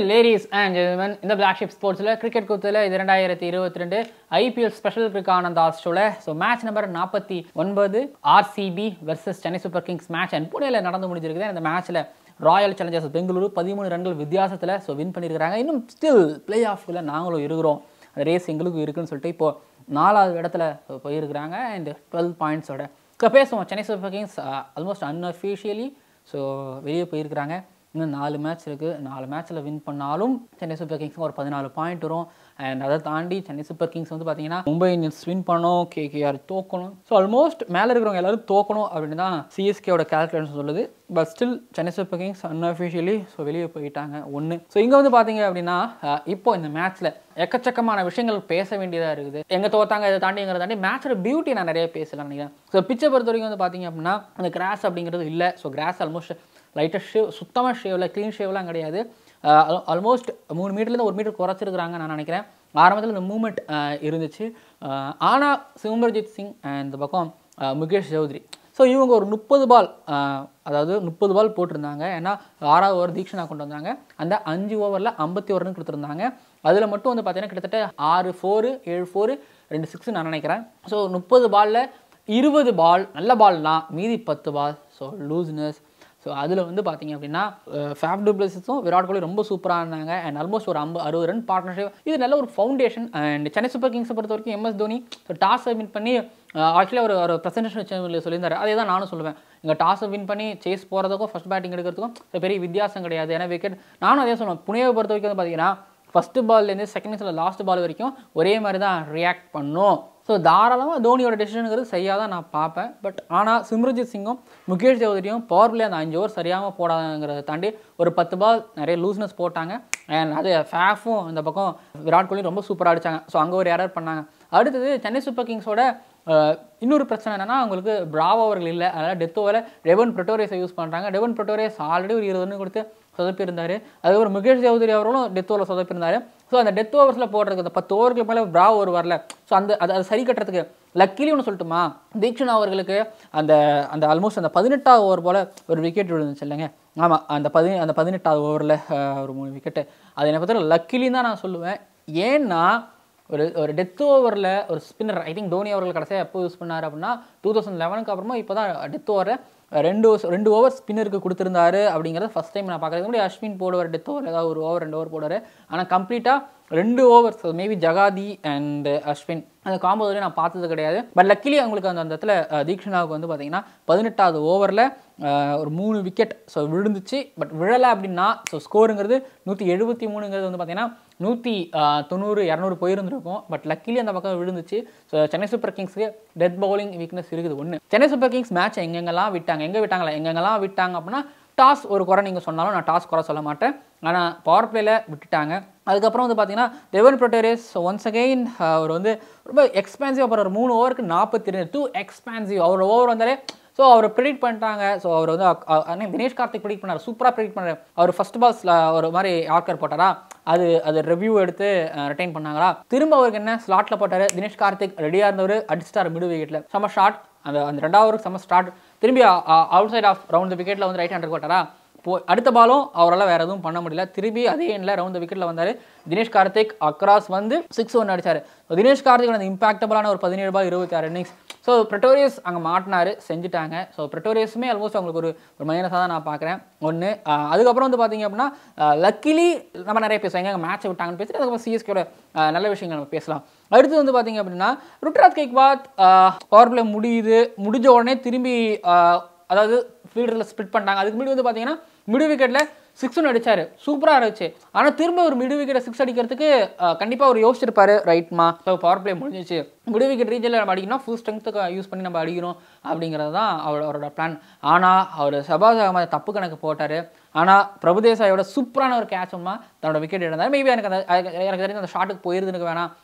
ladies and ஜென்மன் இந்த black ship ஸ்போர்ட்ஸில் கிரிக்கெட் குத்தில் இது ரெண்டாயிரத்தி இருபத்தி ரெண்டு ஐபிஎல் ஸ்பெஷல் கிரிக் ஆனந்த் ஷோவில் ஸோ மேட்ச் நம்பர் நாற்பத்தி ஒன்பது RCB versus Chennai super kings match and புனேல நடந்து முடிஞ்சிருக்குது இந்த மேட்ச்சில் ராயல் சேலஞ்சர்ஸ் பெங்களூரு பதிமூணு ரன்கள் வித்தியாசத்தில் ஸோ வின் பண்ணியிருக்காங்க இன்னும் ஸ்டில் பிளே ஆஃப்ல நாங்களும் இருக்கிறோம் அந்த ரேஸ் எங்களுக்கும் இருக்குன்னு சொல்லிட்டு இப்போ நாலாவது இடத்துல போயிருக்கிறாங்க அண்ட் டுவெல் பாயிண்ட்ஸோட இப்போ பேசுவோம் Chennai super kings almost unofficially so வெளியே போயிருக்கிறாங்க இன்னும் நாலு மேட்ச் இருக்குது நாலு மேட்ச்சில் வின் பண்ணாலும் சென்னை சூப்பர் கிங்ஸ்க்கு ஒரு பதினாலு பாயிண்ட் வரும் அண்ட் அதை தாண்டி சென்னை சூப்பர் கிங்ஸ் வந்து பார்த்தீங்கன்னா மும்பை இந்தியன்ஸ் வின் பண்ணணும் கேகேஆர் தோக்கணும் ஸோ ஆல்மோஸ்ட் மேலே இருக்கிறவங்க எல்லாரும் தோக்கணும் அப்படின்னு தான் சிஎஸ்கேவோட கேல்குலேஷன் சொல்லுது but still Chennai super kings unofficially so வெளியே போயிட்டாங்க ஒன்று ஸோ இங்கே வந்து பார்த்தீங்க அப்படின்னா அஹ், இப்போ இந்த மேட்ச்சில் எக்கச்சக்கமான விஷயங்கள் பேச வேண்டியதாக இருக்குது எங்கே தோத்தாங்க இதை தாண்டிங்கிறத தாண்டி மேட்சோட பியூட்டி நான் நிறைய பேசலாம் நினைக்கிறேன் ஸோ பிச்சை பொறுத்த வரைக்கும் வந்து பார்த்தீங்க அப்படின்னா அந்த கிராஸ் அப்படிங்கிறது இல்லை ஸோ கிராஸ் ஆல்மோஸ்ட் லைட்டாக ஷேவ் சுத்தமாக ஷேவில் க்ளீன் ஷேவ்லாம் கிடையாது ஆல்மோஸ்ட் மூணு மீட்டர்லேருந்து ஒரு மீட்டர் குறைச்சிருக்கிறாங்க நான் நினைக்கிறேன் ஆரம்பத்தில் இந்த மூமெண்ட் இருந்துச்சு ஆனால் சிம்ரஜித் சிங் and இந்த பக்கம் அஹ், முகேஷ் சௌத்ரி ஸோ இவங்க ஒரு முப்பது பால் அதாவது முப்பது பால் போட்டிருந்தாங்க ஏன்னா ஆறாவது ஓவர் தீக்ஷனா கொண்டு வந்தாங்க அந்த அஞ்சு ஓவரில் ஐம்பத்தி ஒரு ரன் கொடுத்துருந்தாங்க அதில் மட்டும் வந்து பார்த்தீங்கன்னா கிட்டத்தட்ட ஆறு ஃபோரு ஏழு ஃபோரு ரெண்டு சிக்ஸ் நான் நினைக்கிறேன் ஸோ முப்பது பாலில் இருபது பால் நல்ல பால்னா மீதி பத்து பால் ஸோ லூஸ்னஸ் ஸோ அதில் வந்து பார்த்தீங்க அப்படின்னா ஃபேப் டூப்ளஸும் விராட் கோலி ரொம்ப சூப்பராக இருந்தாங்க அண்ட் ஆல்மோஸ்ட் ஒரு ஐம்பது அறுபது ரன் பார்ட்னர்ஷிப் இது நல்ல ஒரு ஃபவுண்டேஷன் அண்ட் சென்னை சூப்பர் கிங்ஸை பொறுத்த வரைக்கும் எம்எஸ் தோனி ஸோ டாஸை வின் பண்ணி ஆக்சுவலாக ஒரு ஒரு ப்ரெசன்டேஷன் சேனலில் சொல்லியிருந்தாரு அதே தான் நானும் சொல்லுவேன் இங்கே டாஸை வின் பண்ணி சேஸ் போகிறதுக்கும் ஃபஸ்ட் பேட்டிங் எடுக்கிறதுக்கும் so பெரிய வித்தியாசம் கிடையாது ஏன்னா விக்கெட் நானும் அதே சொல்லுவேன் புனேவை பொறுத்த வரைக்கும் வந்து பார்த்தீங்கன்னா ஃபஸ்ட்டு பால்லேருந்து செகண்ட் இன்னிங்ஸில் லாஸ்ட் பால் வரைக்கும் ஒரே மாதிரி தான் ரியாக்ட் பண்ணும் ஸோ தாராளமாக தோனியோட டெசிஷனுங்கிறது சரியாக தான் நான் பார்ப்பேன் பட் ஆனால் சிம்ரஜித் சிங்கும் முகேஷ் சௌதரியும் பவர் பிளே அந்த அஞ்சு ஓவர் சரியாமல் போடாங்கிறத தாண்டி ஒரு பத்து பால் நிறைய லூஸ்னஸ் போட்டாங்க அண்ட் அது ஃபேஃபும் இந்த பக்கம் விராட் கோலி ரொம்ப சூப்பராக அடிச்சாங்க ஸோ அங்கே ஒரு எரர் பண்ணாங்க அடுத்தது சென்னை சூப்பர் கிங்ஸோட அஹ், இன்னொரு பிரச்சனை என்னன்னா அவங்களுக்கு பிராவோ அவர்கள் இல்லை அதனால் டெத் ஓவரில் டெவன் ப்ரொட்டோரியஸை யூஸ் பண்ணுறாங்க டெவன் ப்ரொட்டோரியஸ் ஆல்ரெடி ஒரு இருபது ரன் கொடுத்து சொதப்பியிருந்தார் அதுக்கப்புறம் முகேஷ் சௌதரி அவர்களும் டெத் ஓவரில் சொதப்பியிருந்தார் ஸோ அந்த டெத் ஓவர்ஸில் போடுறதுக்கு அந்த பத்து ஓவருக்கு மேலே பிரா ஓவர் வரல ஸோ அந்த அது அது சரி கட்டுறதுக்கு லக்கிலி ஒன்று சொல்லட்டுமா தீக்ஷன் அவர்களுக்கு அந்த அந்த ஆல்மோஸ்ட் அந்த பதினெட்டாவது ஓவர் போல் ஒரு விக்கெட் விழுந்துச்சு இல்லைங்க ஆமாம் அந்த பதி அந்த பதினெட்டாவது ஓவரில் ஒரு மூணு விக்கெட்டு அது என்னை பொறுத்தவரை லக்கிலின்னு தான் நான் சொல்லுவேன் ஏன்னா ஒரு ஒரு டெத் ஓவரில் ஒரு ஸ்பின்னர் ஐ திங்க் தோனி அவர்கள் கடைசியாக எப்போ யூஸ் பண்ணார் அப்படின்னா டூ தௌசண்ட் லெவனுக்கு அப்புறமா இப்போ தான் டெத் ஓவரை ரெண்டு over- ரெண்டு ஓவர் ஸ்பின்னருக்கு கொடுத்துருந்தாரு அப்படிங்கிறத ஃபஸ்ட் டைம் நான் பார்க்குறது முன்னாடி அஸ்வின் போடுவார் டெத் ஓவர் ஏதாவது ஒரு ஓவர் ரெண்டு ஓவர் போடுவார் ஆனால் கம்ப்ளீட்டாக ரெண்டு ஓவர்ஸ் மேபி ஜகாதி அண்ட் அஸ்வின் அந்த காம்போ வரையும் நான் பார்த்தது கிடையாது பட் லக்கிலி அவங்களுக்கு அந்த அந்த இடத்துல அஹ், தீக்ஷனாவுக்கு வந்து பார்த்தீங்கன்னா பதினெட்டாவது ஓவரில் ஒரு மூணு விக்கெட் ஸோ விழுந்துச்சு பட் விழலை அப்படின்னா ஸோ ஸ்கோருங்கிறது நூற்றி எழுபத்தி மூணுங்கிறது வந்து பார்த்தீங்கன்னா நூற்றி தொண்ணூறு இரநூறு போயிருந்திருக்கும் பட் லக்கிலி அந்த பக்கம் விழுந்துச்சு ஸோ சென்னை சூப்பர் கிங்ஸ்க்கு டெத் பவுலிங் வீக்னஸ் இருக்குது ஒன்று சென்னை சூப்பர் கிங்ஸ் மேட்ச் எங்கெங்கெல்லாம் விட்டாங்க எங்கே விட்டாங்களா எங்கெங்கெல்லாம் விட்டாங்க அப்படின்னா டாஸ் ஒரு குறை நீங்கள் சொன்னாலும் நான் டாஸ் குறை சொல்ல மாட்டேன் ஆனால் பவர் பிளேல விட்டுட்டாங்க அதுக்கப்புறம் வந்து பார்த்தீங்கன்னா டெவன் ப்ரொட்டேரியஸ் ஒன்ஸ் அகெயின் அவர் வந்து ரொம்ப எக்ஸ்பென்சிவ் அப்புறம் ஒரு மூணு ஓவருக்கு நாற்பத்தி ரெண்டு டூ எக்ஸ்பென்சிவ் அவர் ஓவர் வந்தாலே ஸோ அவர் ப்ரிடிக்ட் பண்ணிட்டாங்க ஸோ அவர் வந்து அ- அ- அண்ணே தினேஷ் கார்த்திக் ப்ரிடிக்ட் பண்ணார் சூப்பராக ப்ரிடிக்ட் பண்ணார் அவர் ஃபர்ஸ்ட் பால்ஸில் ஒரு மாதிரி ஆர்க்கர் போட்டாரா அது அது ரிவ்யூ எடுத்து ரிட்டைன் பண்ணாங்களா திரும்ப அவருக்கு என்ன ஸ்லாட்டில் போட்டார் தினேஷ் கார்த்திக் ரெடியாக இருந்தவர் அடிச்சிட்டார் மிடு விக்கெட்டில் செம்ம ஷாட் அந்த அந்த ரெண்டாவது ஓவருக்கு செம்ம ஸ்டார்ட் திரும்பி அவுட் சைட் ஆஃப் ரவுண்ட் விக்கெட்டில் வந்து ரைட் ஹேண்டர் போட்டாரா போ அடுத்த பாலும் அவரால் வேறு எதுவும் பண்ண முடியல திரும்பி அதே எண்ணில் ரவுண்ட் விக்கெட்டில் வந்தார் தினேஷ் கார்த்திக் அக்ராஸ் வந்து சிக்ஸ் ஒன் அடிச்சார் தினேஷ் கார்த்திக் அந்த இம்பாக்டபுளான ஒரு பதினேழு பால் இருபத்தி ஆறு இன்னிங்ஸ் ஸோ ப்ரெட்டோரியஸ் அங்கே மாட்டினாரு செஞ்சுட்டாங்க ஸோ ப்ரெட்டோரியஸுமே ஆல்மோஸ்ட் அவங்களுக்கு ஒரு ஒரு மைனஸாக தான் நான் பார்க்குறேன் ஒன்று அதுக்கப்புறம் வந்து பார்த்தீங்க அப்படின்னா லக்கிலி நம்ம நிறைய பேசுவோம் எங்க மேட்ச்சை விட்டாங்கன்னு பேசிட்டு அதுக்கப்புறம் சிஎஸ்கேட நல்ல விஷயங்கள் நம்ம பேசலாம் அடுத்து வந்து பார்த்தீங்க அப்படின்னா ருட்ராஜ் கேக்வாத் பவர் பிளே முடியுது முடிஞ்ச உடனே திரும்பி ஆஹ், அதாவது ஃபீல்டரில் ஸ்பிட் பண்ணிட்டாங்க அதுக்கு முன்னாடி வந்து பார்த்தீங்கன்னா மிடு விக்கெட்டில் சிக்ஸ் ஒன்று அடிச்சாரு சூப்பராக இருந்துச்சு ஆனால் திரும்ப ஒரு மிடு விக்கெட்டை சிக்ஸ் அடிக்கிறதுக்கு கண்டிப்பாக அவர் யோசிச்சிருப்பாரு ரைட்மா ஸோ பவர் பிளே முடிஞ்சிச்சு மிடு விக்கெட் ரீஜனில் நம்ம அடிக்கணும் ஃபுல் ஸ்ட்ரென்த்துக்கு யூஸ் பண்ணி நம்ம அடிக்கணும் அப்படிங்கிறது தான் அவர் அவரோட பிளான் ஆனால் அவர் சபாஸ் அகமது தப்பு கணக்கு போட்டார் ஆனால் பிரபுதேசாயோட சூப்பரான ஒரு கேட்ச் அம்மா தன்னோட விக்கெட் இழந்தார் மேபி எனக்கு அந்த அதுக்கு- எனக்கு தெரிஞ்ச அந்த ஷாட்டுக்கு போயிருதுன்னு வேணாம்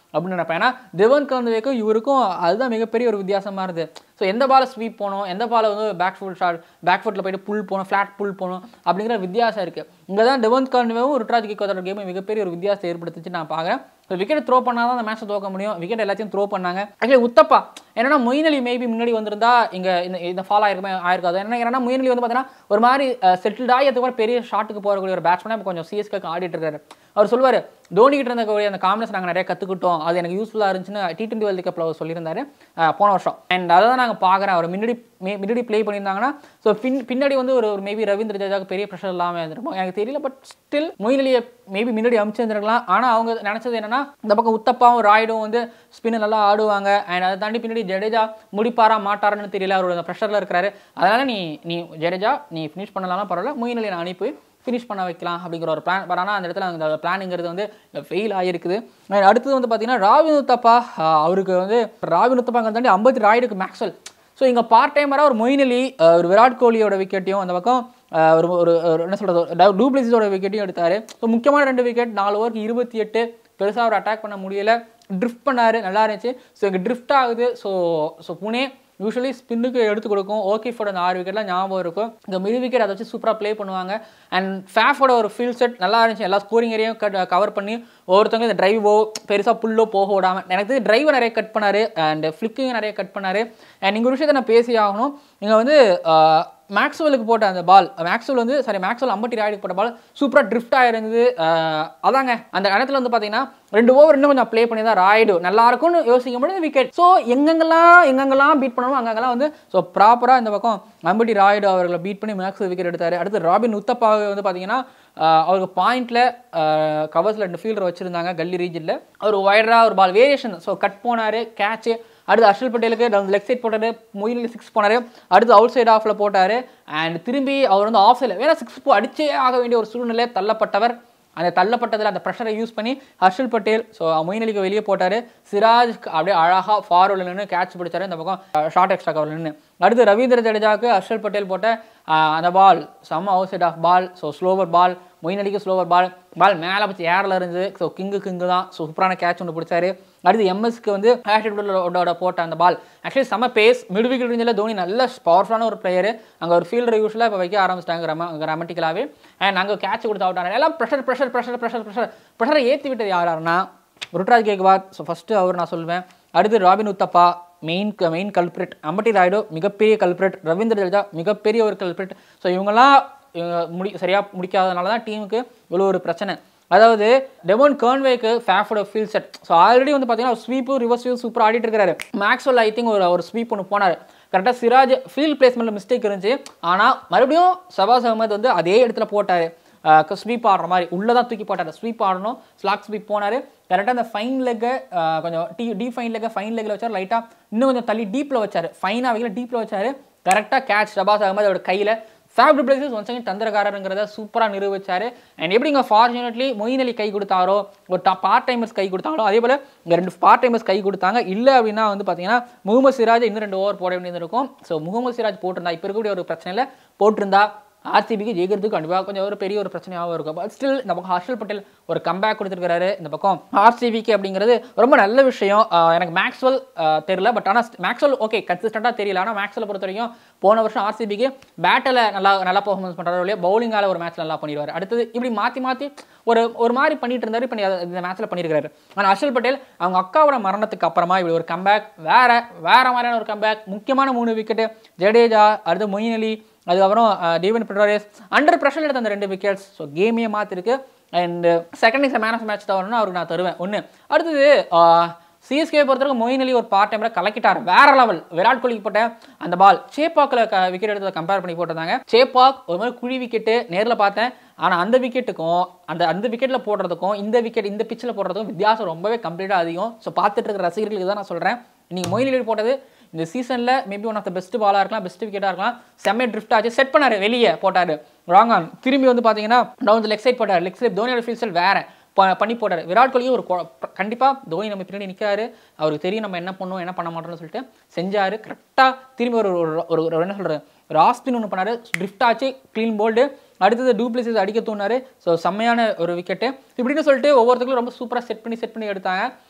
அப்படின்னு நினைப்பேன் ஏன்னா திவன் கந்தவேக்கும் இவருக்கும் அதுதான் மிகப்பெரிய ஒரு வித்தியாசமாக இருந்தது ஸோ எந்த பாலை ஸ்வீப் போகணும் எந்த பாலை வந்து பேக் ஃபுட் ஷாட் பேக் ஃபுட்டில் போயிட்டு புல் போகணும் ஃப்ளாட் புல் போகணும் அப்படிங்கிற வித்தியாசம் இருக்குது இங்கே தான் டெவன் கன்வேவும் ருட்ராஜ் கிக்கோதோட கேம் மிகப்பெரிய ஒரு வித்தியாசத்தை ஏற்படுத்துச்சு நான் பார்க்குறேன் ஸோ விக்கெட் த்ரோ பண்ணால் தான் அந்த மேட்ச்சை தோக்க முடியும் விக்கெட் எல்லாத்தையும் த்ரோ பண்ணாங்க ஆக்சுவலி உத்தப்பா என்னன்னா மொயின் அலி மேபி முன்னாடி வந்திருந்தா இங்கே இந்த இந்த ஃபால் ஆயிருக்குமே ஆயிருக்காது என்ன ஏன்னா மொயின் அலி வந்து பார்த்தீங்கன்னா ஒரு மாதிரி செட்டில்ட் ஆகி அதுக்கப்புறம் பெரிய ஷாட்டுக்கு போகக்கூடிய ஒரு பேட்ஸ்மேனாக இப்போ கொஞ்சம் சிஎஸ்கேக்கு ஆடிட்டு இருக்காரு அவர் சொல்லுவார் தோனி கிட்ட இருந்த கூடிய அந்த காம்பினஸ் நாங்கள் நிறைய கற்றுக்கிட்டோம் அது எனக்கு யூஸ்ஃபுல்லாக இருந்துச்சுன்னு டி டுவெண்ட்டி வேர்ல்டு கப்பில் அவர் சொல்லியிருந்தாரு அஹ் போன வருஷம் அண்ட் அதை தான் நாங்கள் பார்க்குறேன் அவர் முன்னாடி மே முன்னாடி ப்ளே பண்ணியிருந்தாங்கன்னா ஸோ பின் பின்னாடி வந்து ஒரு ஒரு மேபி ரவீந்திர ஜடேஜாவுக்கு பெரிய ப்ரெஷர் இல்லாமல் இருந்திருக்கும் எனக்கு தெரியல பட் ஸ்டில் மொயின் அலியை மேபி முன்னாடி அமிச்சிருந்துருக்கலாம் ஆனால் அவங்க நினச்சது என்னன்னா இந்த பக்கம் உத்தப்பாவும் ராய்டும் வந்து ஸ்பின்னு நல்லா ஆடுவாங்க அண்ட் அதை தாண்டி பின்னாடி ஜடேஜா முடிப்பாரா மாட்டாரான்னு தெரியல அவரோட அந்த ப்ரெஷரில் இருக்கிறாரு அதனால் நீ நீ ஜடேஜா நீ ஃபினிஷ் பண்ணலாம் பரவாயில்ல மொயின் அலியை நான் அனுப்பி ஃபினிஷ் பண்ண வைக்கலாம் அப்படிங்கிற ஒரு பிளான் பட் ஆனால் அந்த இடத்துல அந்த பிளானுங்கிறது வந்து ஃபெயில் ஆகிருக்குது And அடுத்தது வந்து பார்த்தீங்கன்னா ராவின் உத்தப்பா ஆஹ் அவருக்கு வந்து ராவின் உத்தப்பாங்க தாண்டி ஐம்பத்தி ராய்டுக்கு மேக்ஸ்வெல் ஸோ இங்கே பார்ட் டைமராக ஒரு மொயின் அலி ஆஹ் ஒரு விராட் கோலியோட விக்கெட்டையும் அந்த பக்கம் ஆஹ் ஒரு ஒரு ஒரு என்ன சொல்கிறது டூப்ளிசிஸோட விக்கெட்டையும் எடுத்தார் ஸோ முக்கியமான ரெண்டு விக்கெட் நாலு ஓவருக்கு இருபத்தி எட்டு பெருசாக அவர் அட்டாக் பண்ண முடியல ட்ரிஃப்ட் பண்ணார் நல்லா இருந்துச்சு ஸோ இங்கே ட்ரிஃப்ட் ஆகுது ஸோ ஸோ புனே யூஸ்வலி ஸ்பின்னுக்கு எடுத்து கொடுக்கும் ஓகே ஃபோட அந்த ஆறு விக்கெட்லாம் ஞாபகம் இருக்கும் இந்த மிடு விக்கெட் அதை வச்சு சூப்பராக ப்ளே பண்ணுவாங்க அண்ட் ஃபேஃபோட ஒரு ஃபீல் செட் நல்லா இருந்துச்சு எல்லா ஸ்கோரிங் ஏரியாவும் கட் கவர் பண்ணி ஒவ்வொருத்தவங்க இந்த டிரைவோ பெருசாக புல்லோ போக விடாமல் எனக்கு டிரைவை நிறைய கட் பண்ணார் அண்ட் ஃப்ளிக்கிங் நிறைய கட் பண்ணார் அண்ட் இங்கே ஒரு விஷயத்தை நான் பேசி ஆகணும் இங்கே வந்து மேக்ஸ்வெலுக்கு போட்ட அந்த பால் மேக்ஸ்வெல் வந்து சாரி மேக்ஸ்வெல் அம்பட்டி ராய்டுக்கு போட்ட பால் சூப்பராக ட்ரிஃப்ட் ஆயிருந்தது அஹ், அதாங்க அந்த இடத்துல வந்து பார்த்தீங்கன்னா ரெண்டு ஓவர் இன்னும் கொஞ்சம் ப்ளே பண்ணி தான் ராய்டு நல்லா இருக்கும்னு யோசிக்க முடியாது விக்கெட் ஸோ எங்கெங்கெல்லாம் எங்கெங்கெல்லாம் பீட் பண்ணணும் அங்கங்கெல்லாம் வந்து ஸோ ப்ராப்பராக இந்த பக்கம் அம்பட்டி ராய்டு அவர்களை பீட் பண்ணி மேக்ஸ் விக்கெட் எடுத்தார் அடுத்து ராபின் உத்தப்பா வந்து பார்த்தீங்கன்னா ஆஹ் அவருக்கு பாயிண்ட்ல கவர்ஸில் ரெண்டு ஃபீல்டர் வச்சிருந்தாங்க கல்லி ரீஜனில் அவர் வைடராக ஒரு பால் வேரியேஷன் ஸோ கட் போனார் கேட்ச் அடுத்து அர்ஷல் பட்டேலுக்கு லெக் சைட் போட்டாரு மொயிலில் சிக்ஸ் போனார் அடுத்து அவுட் சைட் ஆஃபில் போட்டார் அண்ட் திரும்பி அவர் வந்து ஆஃப் சைடில் வேணா சிக்ஸ் அடிச்சே ஆக வேண்டிய ஒரு சூழ்நிலை தள்ளப்பட்டவர் அந்த தள்ளப்பட்டதில் அந்த ப்ரெஷரை யூஸ் பண்ணி ஹர்ஷல் பட்டேல் ஸோ மொயின் அலிக்கு வெளியே போட்டார் சிராஜ் அப்படியே அழகாக ஃபார்வர்டில் நின்று கேட்ச் பிடிச்சாரு இந்த பக்கம் ஷார்ட் எக்ஸ்ட்ரா கவரில் நின்று அடுத்து ரவீந்திர ஜடேஜாவுக்கு ஹர்ஷல் பட்டேல் போட்ட ஆஹ், அந்த பால் செம்ம outside off ball so slower ball Moeen அலிக்கு ஸ்லோவர் பால் பால் மேலே வச்சு ஏரில் இருந்து ஸோ கிங்கு கிங்கு தான் ஸோ சூப்பரான கேட்ச் ஒன்று பிடிச்சாரு அடுத்து எம்எஸ்க்கு வந்து ஹேஷோட போட்ட அந்த பால் ஆக்சுவலி செம்ம பேஸ் மிட் விக்கெட் ரேஞ்சில் தோனி நல்ல பவர்ஃபுல்லான ஒரு பிளேயர் அங்கே ஒரு ஃபீல்டர் யூஸ்வலாக இப்போ வைக்க ஆரம்பிச்சிட்டாங்க ரம ரெமட்டிக்கலாகவே அண்ட் அங்கே கேட்ச் கொடுத்து அவுட் ஆனாங்க எல்லாம் pressure pressure pressure pressure pressure ப்ரெஷரை ஏற்றி விட்டது யார் யாருன்னா ருட்ராஜ் கேக்வாத் ஸோ ஃபஸ்ட்டு அவர் நான் சொல்லுவேன் அடுத்து Robin Uthappa main main culprit Ambati Rayudu மிகப்பெரிய கல்பிரிட் ரவீந்திர ஜடேஜா மிகப்பெரிய ஒரு கல்பிரிட் ஸோ இவங்கெல்லாம் இவங்க முடி சரியாக முடிக்காதனால தான் டீமுக்கு இவ்வளோ ஒரு பிரச்சனை அதாவது டெமோன் கர்ன்வேக்கு ஃபேஃபோட ஃபீல் செட் ஸோ ஆல்ரெடி வந்து பார்த்தீங்கன்னா ஸ்வீப்பு ரிவர்ஸ் ஸ்வீப் சூப்பராக ஆடிட்டு இருக்காரு மேக்ஸ்வெல் ஐ திங்க் ஒரு ஒரு ஸ்வீப் ஒன்று போனார் கரெக்டாக சிராஜ் ஃபீல்ட் பிளேஸ்மெண்ட்டில் மிஸ்டேக் இருந்துச்சு ஆனால் மறுபடியும் சபாஸ் அகமது வந்து அதே இடத்துல போட்டார் ஸ்வீப் ஆடுற மாதிரி உள்ளே தான் தூக்கி போட்டார் ஸ்வீப் ஆடணும் ஸ்லாக் ஸ்வீப் போனார் கரெக்டாக அந்த ஃபைன் லெக்கை கொஞ்சம் டி டி ஃபைன் லெக்கை ஃபைன் லெக்கில் வச்சார் லைட்டாக இன்னும் கொஞ்சம் தள்ளி டீப்பில் வச்சார் ஃபைனாக வைக்கல டீப்பில் வச்சார் கரெக்டாக கேட்ச் ஷபாஸ் அகமது அவரோட கையில் ஃபேப் பிளேசஸ் ஒன் செகண்ட் தந்திரக்காரருங்கிறத சூப்பராக நிரூபிச்சாரு அண்ட் எப்படி இங்கே ஃபார்ச்சுனேட்லி மொயின் அலி கை கொடுத்தாரோ ஒரு டா பார்ட் டைமர்ஸ் கை கொடுத்தாங்களோ அதே போல் இங்கே ரெண்டு பார்ட் டைமர்ஸ் கை கொடுத்தாங்க இல்லை அப்படின்னா வந்து பார்த்தீங்கன்னா முகமது சிராஜ் இன்னும் ரெண்டு ஓவர் போட வேண்டியது இருக்கும் ஸோ முகமது சிராஜ் போட்டிருந்தா இப்போ இருக்கக்கூடிய ஒரு பிரச்சனையில் போட்டிருந்தா ஆர்சிபிக்கு ஜெயிக்கிறதுக்கு கண்டிப்பாக கொஞ்சம் ஒரு பெரிய ஒரு பிரச்சனையாகவும் இருக்கும் பட் ஸ்டில் இந்த பக்கம் ஹர்ஷல் பட்டேல் ஒரு கம்பேக் கொடுத்துருக்காரு இந்த பக்கம் ஆர்சிபிக்கு அப்படிங்கிறது ரொம்ப நல்ல விஷயம் ஆஹ் எனக்கு மேக்ஸ்வெல் ஆஹ் தெரியல பட் ஆனால் மேக்ஸ்வெல் ஓகே கன்சிஸ்டண்ட்டாக தெரியல ஆனால் மேக்ஸ்வெல் பொறுத்த வரைக்கும் போன வருஷம் ஆர்சிபிக்கு பேட்டில் நல்லா நல்லா பர்ஃபார்மன்ஸ் பண்ணுறாரு இல்லையா பவுலிங்கால ஒரு மேட்ச் நல்லா பண்ணிடுவார் அடுத்தது இப்படி மாற்றி மாற்றி ஒரு ஒரு மாதிரி பண்ணிட்டு இருந்தாரு இப்போ இந்த மேட்ச்சில் பண்ணியிருக்காரு ஆனால் ஹர்ஷல் பட்டேல் அவங்க அக்காவோட மரணத்துக்கு அப்புறமா இப்படி ஒரு கம்பேக் வேற வேற மாதிரியான ஒரு கம்பேக் முக்கியமான மூணு விக்கெட்டு ஜடேஜா அடுத்து மொயின் அலி அதுக்கப்புறம் டேவன் பெட்ரோரேஸ் அண்டர் ப்ரெஷர் எடுத்த அந்த ரெண்டு விக்கெட்ஸ் ஸோ கேமையே மாற்றிருக்கு and second is man of match தவறுனா அவருக்கு நான் தருவேன் ஒன்று அடுத்தது சிஎஸ்கே பொறுத்தவரைக்கும் மொயின் அலி ஒரு பார்ட் டைமில் கலக்கிட்டார் வேற லெவல் விராட் கோலிக்கு போட்ட அந்த பால் சேப்பாக்கில் விக்கெட் எடுத்ததை கம்பேர் பண்ணி போட்டிருந்தாங்க சேப்பாக் ஒரு மாதிரி குழி விக்கெட்டு நேரில் பார்த்தேன் ஆனால் அந்த விக்கெட்டுக்கும் அந்த அந்த விக்கெட்டில் போடுறதுக்கும் இந்த விக்கெட் இந்த பிச்சில் போடுறதுக்கும் வித்தியாசம் ரொம்பவே கம்ப்ளீட்டாக அதிகம் ஸோ பார்த்துட்டு இருக்கிற ரசிகர்களுக்கு தான் நான் சொல்கிறேன் நீங்கள் மொயின் அலி போட்டது இந்த சீசனில் maybe one of the best பாலாக இருக்கலாம் பெஸ்ட் விக்கெட்டாக இருக்கலாம் செம்ம ட்ரிஃப்ட் ஆச்சு செட் பண்ணாரு வெளியே போட்டார் ராங் ஆன் திரும்பி வந்து பார்த்தீங்கன்னா டவுன் லெக் சைட் போட்டார் லெக் சைட் தோனியோட ஃபீல் ஸ்டைல் வேற ப- பண்ணி போட்டார் விராட் கோலியும் ஒரு கண்டிப்பாக தோனி நம்ம பின்னாடி நிற்கிறாரு அவருக்கு தெரியும் நம்ம என்ன பண்ணுவோம் என்ன பண்ண மாட்டோம்னு சொல்லிட்டு செஞ்சார் கரெக்டாக திரும்பி ஒரு ஒரு- ஒரு ஒரு என்ன சொல்கிறது ஒரு ஆஸ்பின் ஒன்று பண்ணார் ட்ரிஃப்ட் ஆச்சு க்ளீன் போல்டு அடுத்தது டூப்ளிசிஸ் அடிக்க தோணாரு ஸோ செம்மையான ஒரு விக்கெட்டு இப்படின்னு சொல்லிட்டு ஒவ்வொருத்தருக்கும் ரொம்ப சூப்பராக செட் பண்ணி செட் பண்ணி எடுத்தாங்க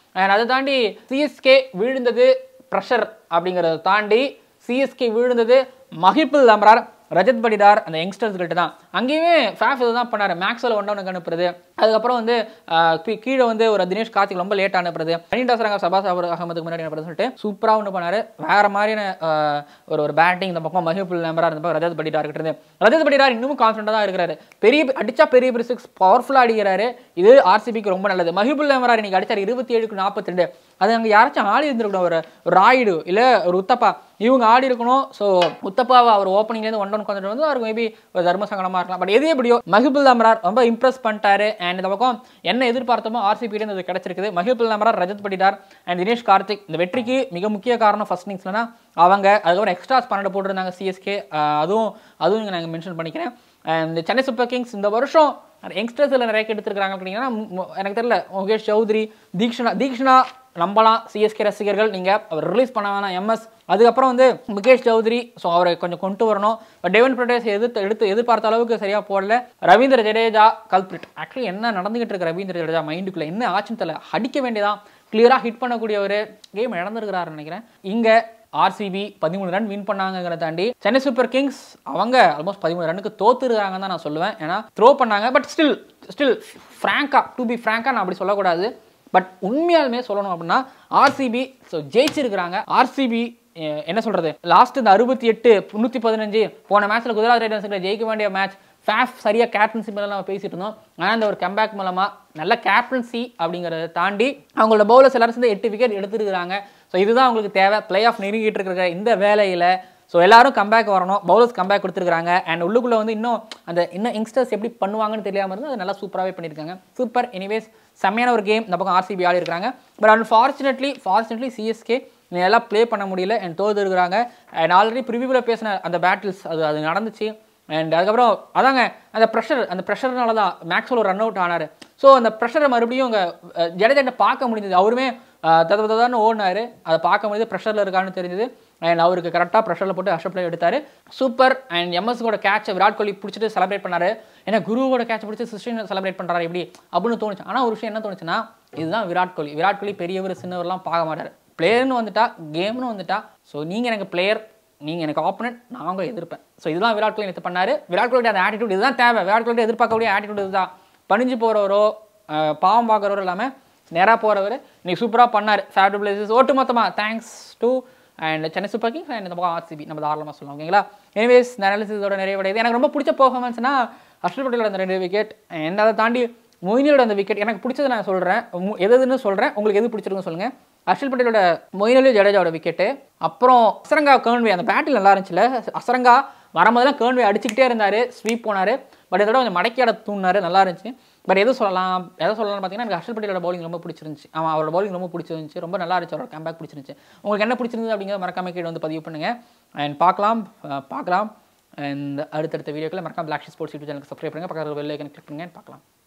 அண்ட் அதை தாண்டி சிஎஸ்கே விழுந்தது ப்ரெஷர் அப்படிங்கிறத தாண்டி சிஎஸ்கே விழுந்தது மஹிபுல் அம்ரார் ரஜத் படிடார் அந்த யங்ஸ்டர்ஸ் கிட்ட தான் அங்கேயுமே ஃபேஃப் இதுதான் பண்ணாரு மேக்ஸ்வெல் ஒன் டவுனுக்கு அனுப்புறது அதுக்கப்புறம் வந்து ஆஹ், கீ- கீழே வந்து ஒரு தினேஷ் கார்த்திக் ரொம்ப லேட் அனுப்புறது அனிதா சரங்க சபாஸ் அவர் அகமதுக்கு முன்னாடி அனுப்புறது சொல்லிட்டு சூப்பராக ஒன்று பண்ணாரு வேற மாதிரியான ஆஹ், ஒரு ஒரு பேட்டிங் இந்த பக்கம் மஹிபுல் நம்பரா இந்த பக்கம் ரஜத் படிடார் கிட்ட இருந்து ரஜத் படிடார் இன்னும் கான்ஃபிடண்டாக தான் இருக்கிறாரு பெரிய அடிச்சா பெரிய பெரிய சிக்ஸ் பவர்ஃபுல்லாக அடிக்கிறாரு இது ஆர்சிபிக்கு ரொம்ப நல்லது மஹிபுல் நம்பரார் இன்னைக்கு அடிச்சார் இருபத்தி ஏழுக்கு நாற்பத்தி ரெண்டு அது அங்கே யாராச்சும் ஆடி இருந்திருக்கணும் ஒரு ஒரு ராயுடு இல்லை ஒரு உத்தப்பா இவங்க ஆடி இருக்கணும் ஸோ உத்தப்பாவை அவர் ஓப்பனிங்லேருந்து ஒன் ஒன் கொண்டுட்டு வந்து அவருக்கு மேபி ஒரு தர்ம சங்கடமாக இருக்கலாம் பட் எது எப்படியோ மஹிபுல் அமரார் ரொம்ப இம்ப்ரெஸ் பண்ணிட்டாரு அண்ட் இந்த பக்கம் என்ன எதிர்பார்த்தோமோ ஆர்சிபியிலேருந்து அது கிடைச்சிருக்குது மஹிபுல் அமரார் ரஜத் படிட்டார் அண்ட் தினேஷ் கார்த்திக் இந்த வெற்றிக்கு மிக முக்கிய காரணம் ஃபர்ஸ்ட் இன்னிங்ஸ்லனா அவங்க அதுக்கப்புறம் எக்ஸ்ட்ராஸ் பன்னெண்டு போட்டிருந்தாங்க சிஎஸ்கே அதுவும் அதுவும் இங்கே நாங்கள் மென்ஷன் பண்ணிக்கிறேன் இந்த சென்னை சூப்பர் கிங்ஸ் இந்த வருஷம் யங்ஸ்டர்ஸில் நிறைய எடுத்துருக்காங்க அப்படின்னா எனக்கு தெரியல முகேஷ் சௌத்ரி தீக்ஷனா தீக்ஷனா நம்பலாம் சிஎஸ்கே ரசிகர்கள் நீங்கள் அவர் ரிலீஸ் பண்ண வேணாம் எம்எஸ் அதுக்கப்புறம் வந்து முகேஷ் சௌத்ரி ஸோ அவரை கொஞ்சம் கொண்டு வரணும் பட் டெவன் பிரடேஸ் எதிர்த்து எடுத்து எதிர்பார்த்த அளவுக்கு சரியாக போடல ரவீந்திர ஜடேஜா கல்பிரிட் ஆக்சுவலி என்ன நடந்துகிட்டு இருக்கு ரவீந்திர ஜடேஜா மைண்டுக்குள்ள என்ன ஆச்சுன்னு தெரியல அடிக்க வேண்டியதான் கிளியராக ஹிட் பண்ணக்கூடியவர் கேம் இழந்திருக்கிறாருன்னு நினைக்கிறேன் இங்கே ஆர்சிபி பதிமூணு ரன் வின் பண்ணாங்கிறத தாண்டி சென்னை சூப்பர் கிங்ஸ் அவங்க ஆல்மோஸ்ட் பதிமூணு ரன்னுக்கு தோத்துருக்காங்கன்னு தான் நான் சொல்லுவேன் ஏன்னா த்ரோ பண்ணாங்க பட் ஸ்டில் ஸ்டில் ஃப்ராங்கா டு பி ஃப்ராங்கா நான் அப்படி சொல்லக்கூடாது பட் உண்மையாலுமே சொல்லணும் அப்படின்னா ஆர்சிபி ஸோ ஜெயிச்சிருக்கிறாங்க ஆர்சிபி என்ன சொல்றது லாஸ்ட் இந்த அறுபத்தி எட்டு முந்நூற்றி பதினஞ்சு போன மேட்ச்ல குஜராத் ரைடர்ஸ் ஜெயிக்க வேண்டிய மேட்ச் ஃபேஃப் சரியாக கேப்டன்சி மேலே நம்ம பேசிட்டு இருந்தோம் ஆனால் இந்த ஒரு கம்பேக் மூலமாக நல்ல கேப்டன்சி அப்படிங்கிறத தாண்டி அவங்களோட பவுலர்ஸ் எல்லாரும் சேர்ந்து எட்டு விக்கெட் எடுத்துருக்காங்க ஸோ இதுதான் அவங்களுக்கு தேவை பிளே ஆஃப் நெருங்கிட்டு இருக்கிற இந்த வேலையில் ஸோ எல்லாரும் கம்பேக் வரணும் பவுலர்ஸ் கம்பேக் கொடுத்துருக்காங்க அண்ட் உள்ளுக்குள்ளே வந்து இன்னும் அந்த இன்னும் யங்ஸ்டர்ஸ் எப்படி பண்ணுவாங்கன்னு தெரியாமல் இருந்து அது நல்லா சூப்பராகவே பண்ணியிருக்காங்க சூப்பர் எனிவேஸ் செம்மையான ஒரு கேம் இந்த பக்கம் ஆர்சிபி ஆடி இருக்காங்க பட் அன்ஃபார்ச்சுனேட்லி ஃபார்ச்சுனேட்லி சிஎஸ்கே எல்லாம் ப்ளே பண்ண முடியல அண்ட் தோது இருக்கிறாங்க அண்ட் ஆல்ரெடி ப்ரிவியூவில் பேசின அந்த பேட்டில்ஸ் அது அது நடந்துச்சு அண்ட் அதுக்கப்புறம் அதாங்க அந்த ப்ரெஷர் அந்த ப்ரெஷர்னால தான் மேக்ஸ்வெல் ஒரு ரன் அவுட் ஆனார் ஸோ அந்த ப்ரெஷரை மறுபடியும் அங்கே ஜடேஜாட்ட பார்க்க முடிஞ்சது அவருமே தத ததான்னு ஓடினாரு அதை பார்க்க முடியுது ப்ரெஷரில் இருக்கான்னு தெரிஞ்சது அண்ட் அவருக்கு கரெக்டாக ப்ரெஷரில் போட்டு ஹர்ஷப் பிளே எடுத்தார் சூப்பர் அண்ட் எம்எஸ்கோட கேட்சை விராட் கோலி பிடிச்சிட்டு செலிப்ரேட் பண்ணாரு ஏன்னா குருவோட கேட்ச் பிடிச்சி சிஸ்டின் செலிப்ரேட் பண்ணுறாரு எப்படி அப்படின்னு தோணுச்சு ஆனால் ஒரு விஷயம் என்ன தோணுச்சுன்னா இதுதான் விராட் கோலி விராட் கோலி பெரியவர் சின்னவர்லாம் பார்க்க மாட்டார் பிளேயர்னு வந்துட்டா கேம்னு வந்துட்டா ஸோ நீங்கள் எனக்கு பிளேயர் நீங்கள் எனக்கு ஆப்பனண்ட் நாங்கள் எதிர்ப்பேன் ஸோ இதுதான் விராட் கோலி நேற்று பண்ணாரு விராட் கோலியோட அந்த ஆட்டிடியூட் இதுதான் தேவை விராட் கோலி எதிர்பார்க்கக்கூடிய ஆட்டிடியூட் இதுதான் பணிஞ்சு போகிறவரோ பாவம் பார்க்குறவரோ இல்லாமல் நேராக போகிறவர் இன்னைக்கு சூப்பராக பண்ணார் ஃபேவரட் பிளேசஸ் ஓட்டு மொத்தமாக thanks to and Chennai super kings and இந்த பக்கம் ஆர்சிபி நம்ம தாராளமாக சொல்லலாம் ஓகேங்களா எனிவேஸ் இந்த அனாலிசிஸோட நிறைவடையுது எனக்கு ரொம்ப பிடிச்ச பர்ஃபார்மன்ஸ்னா ஹர்ஷல் பட்டேலோட அந்த ரெண்டு விக்கெட் அண்ட் அதை தாண்டி மொயினியோட அந்த விக்கெட் எனக்கு பிடிச்சது நான் சொல்கிறேன் எது எதுன்னு சொல்கிறேன் உங்களுக்கு எது பிடிச்சிருக்குன்னு சொல்லுங்கள் ஹர்ஷல் பட்டேலோட மொயினலி ஜடேஜாவோட விக்கெட்டு அப்புறம் அசரங்கா கேர்ன்வே அந்த பேட்டில் நல்லா இருந்துச்சுல அசரங்கா வரும்போதெல்லாம் கேர்ன்வே அடிச்சுக்கிட்டே இருந்தார் ஸ்வீப் போனார் பட் இதோட கொஞ்சம் மடக்கி அட தூண்டினாரு நல்லா இருந்துச்சு பட் எது சொல்லலாம் எதை சொல்லலாம்னு பார்த்தீங்கன்னா எனக்கு ஹர்ஷல் பட்டேலோட பவுலிங் ரொம்ப பிடிச்சிருந்துச்சு அவன் அவரோட பவுலிங் ரொம்ப பிடிச்சிருந்துச்சு ரொம்ப நல்லா இருந்துச்சு அவரோட கம்பேக் பிடிச்சிருந்துச்சு உங்களுக்கு என்ன பிடிச்சிருந்தது அப்படிங்கிறத மறக்காம கீழே வந்து பதிவு பண்ணுங்கள் அண்ட் பார்க்கலாம் அஹ் பார்க்கலாம் அண்ட் அடுத்தடுத்த வீடியோக்களை மறக்காம பிளாக் ஸ்போர்ட்ஸ் யூடியூப் சேனலுக்கு சப்ஸ்கிரைப் பண்ணுங்கள் பக்கத்தில் வெள்ளை கிளிக் பண்ணுங்க பார்க்கலாம்